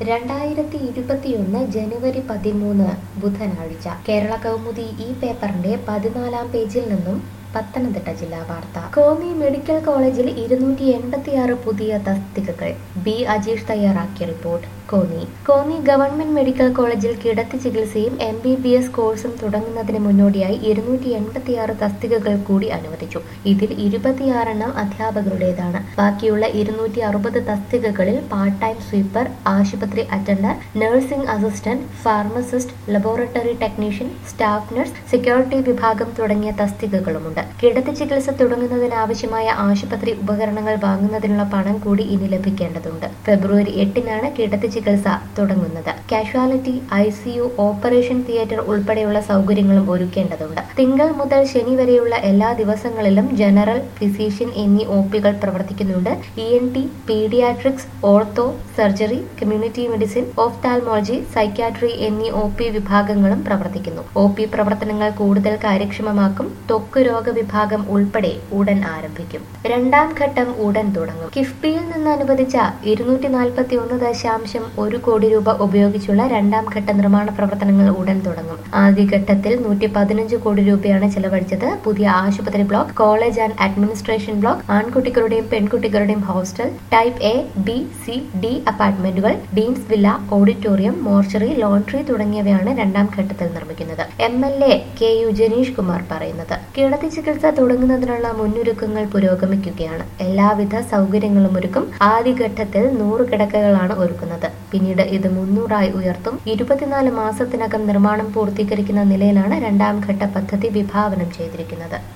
രണ്ടായിരത്തി ഇരുപത്തിയൊന്ന് ജനുവരി പതിമൂന്ന് ബുധനാഴ്ച കേരള കൗമുദി ഈ പേപ്പറിന്റെ പതിനാലാം പേജിൽ നിന്നും പത്തനംതിട്ട ജില്ലാ വാർത്ത കോന്നി മെഡിക്കൽ കോളേജിൽ ഇരുന്നൂറ്റി എൺപത്തിയാറ് പുതിയ തസ്തികകൾ ബി അജീഷ് തയ്യാറാക്കിയ report Konni Konni government medical കോളേജിൽ കിടത്തി ചികിത്സയും എം ബി ബി എസ് കോഴ്സും തുടങ്ങുന്നതിന് മുന്നോടിയായി ഇരുന്നൂറ്റി എൺപത്തിയാറ് തസ്തികകൾ കൂടി അനുവദിച്ചു ഇതിൽ ഇരുപത്തിയാറെണ്ണം അധ്യാപകരുടേതാണ് ബാക്കിയുള്ള ഇരുന്നൂറ്റി അറുപത് തസ്തികകളിൽ പാർട്ട് ടൈം സ്വീപ്പർ ആശുപത്രി attender nursing assistant pharmacist laboratory technician staff nurse security വിഭാഗം തുടങ്ങിയ തസ്തികകളുമുണ്ട് കിടത്തി ചികിത്സ തുടങ്ങുന്നതിനാവശ്യമായ ആശുപത്രി ഉപകരണങ്ങൾ വാങ്ങുന്നതിനുള്ള പണം കൂടി ഇനി ലഭിക്കേണ്ടതുണ്ട് ഫെബ്രുവരി എട്ടിനാണ് കിടത്തി ചികിത്സ തുടങ്ങുന്നത് casualty I C U operation theatre ഉൾപ്പെടെയുള്ള സൗകര്യങ്ങളും ഒരുക്കേണ്ടതുണ്ട് തിങ്കൾ മുതൽ ശനി വരെയുള്ള എല്ലാ ദിവസങ്ങളിലും ജനറൽ ഫിസീഷ്യൻ എന്നീ ഒ പികൾ പ്രവർത്തിക്കുന്നുണ്ട് E N T paediatrics ortho surgery community medicine ophthalmology psychiatry എന്നീ ഒ പി വിഭാഗങ്ങളും പ്രവർത്തിക്കുന്നു ഒ പി പ്രവർത്തനങ്ങൾ കൂടുതൽ കാര്യക്ഷമമാക്കും ത്വക്ക് രോഗ വിഭാഗം ഉൾപ്പെടെ ഉടൻ ആരംഭിക്കും രണ്ടാം ഘട്ടം ഉടൻ തുടങ്ങും കിഫ്ബിയിൽ നിന്ന് അനുവദിച്ച ഇരുന്നൂറ്റി നാൽപ്പത്തി ഒന്ന് ദശാംശം ഒരു കോടി രൂപ ഉപയോഗിച്ചുള്ള രണ്ടാം ഘട്ട നിർമ്മാണ പ്രവർത്തനങ്ങൾ ഉടൻ തുടങ്ങും ആദ്യഘട്ടത്തിൽ നൂറ്റി പതിനഞ്ച് കോടി രൂപയാണ് ചെലവഴിച്ചത് പുതിയ ആശുപത്രി block college and administration block ആൺകുട്ടികളുടെയും പെൺകുട്ടികളുടെയും hostel type A B C D അപ്പാർട്ട്മെന്റുകൾ deans villa auditorium mortuary laundry തുടങ്ങിയവയാണ് രണ്ടാം ഘട്ടത്തിൽ നിർമ്മിക്കുന്നത് M L A K U Janeesh Kumar പറയുന്നത് കിടത്തി ചികിത്സ തുടങ്ങുന്നതിനുള്ള മുന്നൊരുക്കങ്ങൾ പുരോഗമിക്കുകയാണ് എല്ലാവിധ സൗകര്യങ്ങളും ഒരുക്കും ആദ്യഘട്ടത്തിൽ നൂറ് കിടക്കകളാണ് ഒരുക്കുന്നത് പിന്നീട് ഇത് മുന്നൂറായി ഉയർത്തും ഇരുപത്തിനാല് മാസത്തിനകം നിർമ്മാണം പൂർത്തീകരിക്കുന്ന നിലയിലാണ് രണ്ടാം ഘട്ട പദ്ധതി വിഭാവനം ചെയ്തിരിക്കുന്നത്